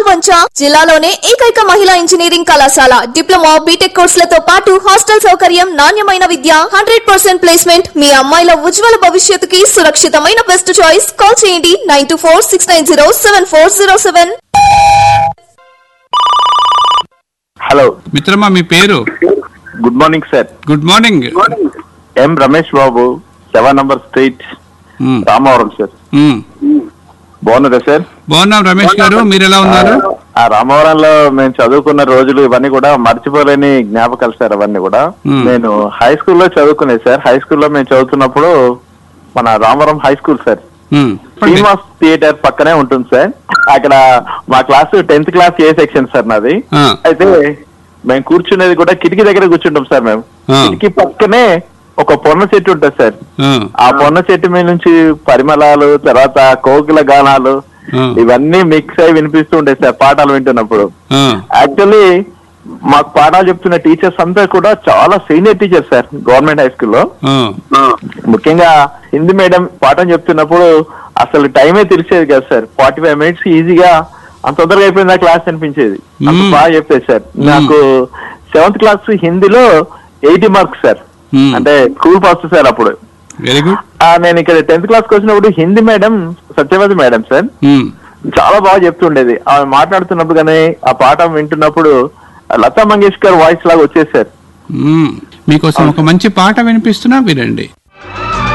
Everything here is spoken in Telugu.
పాల్వంచ జిల్లాలోనే ఏకైక మహిళా ఇంజనీరింగ్ కళాశాల డిప్లొమా బీటెక్ కోర్సులతో పాటు హాస్టల్ సౌకర్యం నాణ్యమైన విద్య హండ్రెడ్ పర్సెంట్ ప్లేస్మెంట్ మీ అమ్మాయిల ఉజ్వల భవిష్యత్తుకి సురక్షితమైన బెస్ట్ చాయిస్ కాల్ చేయండి nine two four six nine zero seven four zero seven hello మిత్రమా మీ పేరు good morning sir good morning M Ramesh Babu seven number street మ్మ్. రామవరం సార్ మ్మ్. బాగున్నారా సార్ బాగున్నాం రమేష్ గారు మీరు ఎలా ఉన్నారు ఆ రామవరంలో మేము చదువుకున్న రోజులు ఇవన్నీ కూడా మర్చిపోలేని జ్ఞాపకాలు సార్ అవన్నీ కూడా మ్మ్. నేను హై స్కూల్లో చదువుకునేది సార్ హై స్కూల్లో మేము చదువుతున్నప్పుడు మన రామవరం హై స్కూల్ సార్ మ్మ్. చెప్పండి. శ్రీనివాస్ థియేటర్ పక్కనే ఉంటుంది సార్ అక్కడ మా class tenth class A section sir నాది ఆ. అయితే మేము కూర్చునేది కూడా కిటికీ దగ్గర కూర్చుంటాం సార్ మేము ఆ. కిటికీ పక్కనే ఒక పొన్న చెట్టు ఉంటుంది సార్ ఆ. ఆ పొన్న చెట్టు మీద నుంచి పరిమళాలు తర్వాత కోకిల గానాలు ఆ. ఇవన్నీ మిక్స్ అయి వినిపిస్తూ ఉంటాయి సార్ పాఠాలు వింటున్నప్పుడు ఆ. యాక్చువల్లీ మాకు పాఠాలు చెప్తున్న టీచర్స్ అంతా కూడా చాలా senior teachers sir government high స్కూల్లో ఆ. ముఖ్యంగా హిందీ మీడియం పాఠం చెప్తున్నప్పుడు అసలు టైమే తెలిసేది కదా సార్ ఫార్టీ ఫైవ్ మినిట్స్ ఈజీగా అంత తొందరగా అయిపోయింది ఆ క్లాస్ అనిపించేది అంత మ్మ్. బాగా చెప్పేది సార్ నాకు సెవెంత్ క్లాస్ హిందీలో ఎయిటీ మార్క్స్ సార్ మ్మ్. అంటే స్కూల్ ఫస్ట్ సార్ అప్పుడు వెరీ గుడ్ ఆ, నేను ఇక్కడ టెన్త్ క్లాస్ కి వచ్చినప్పుడు Hindi madam Satyavathi madam sir మ్మ్. చాలా బాగా చెప్తుండేది ఆమె మాట్లాడుతున్నప్పుడు కానీ ఆ పాఠం వింటున్నప్పుడు లతా మంగేష్కర్ వాయిస్ లాగా వచ్చేది సార్ మ్మ్. మీకోసం ఒక మంచి పాట వినిపిస్తున్నా వినండి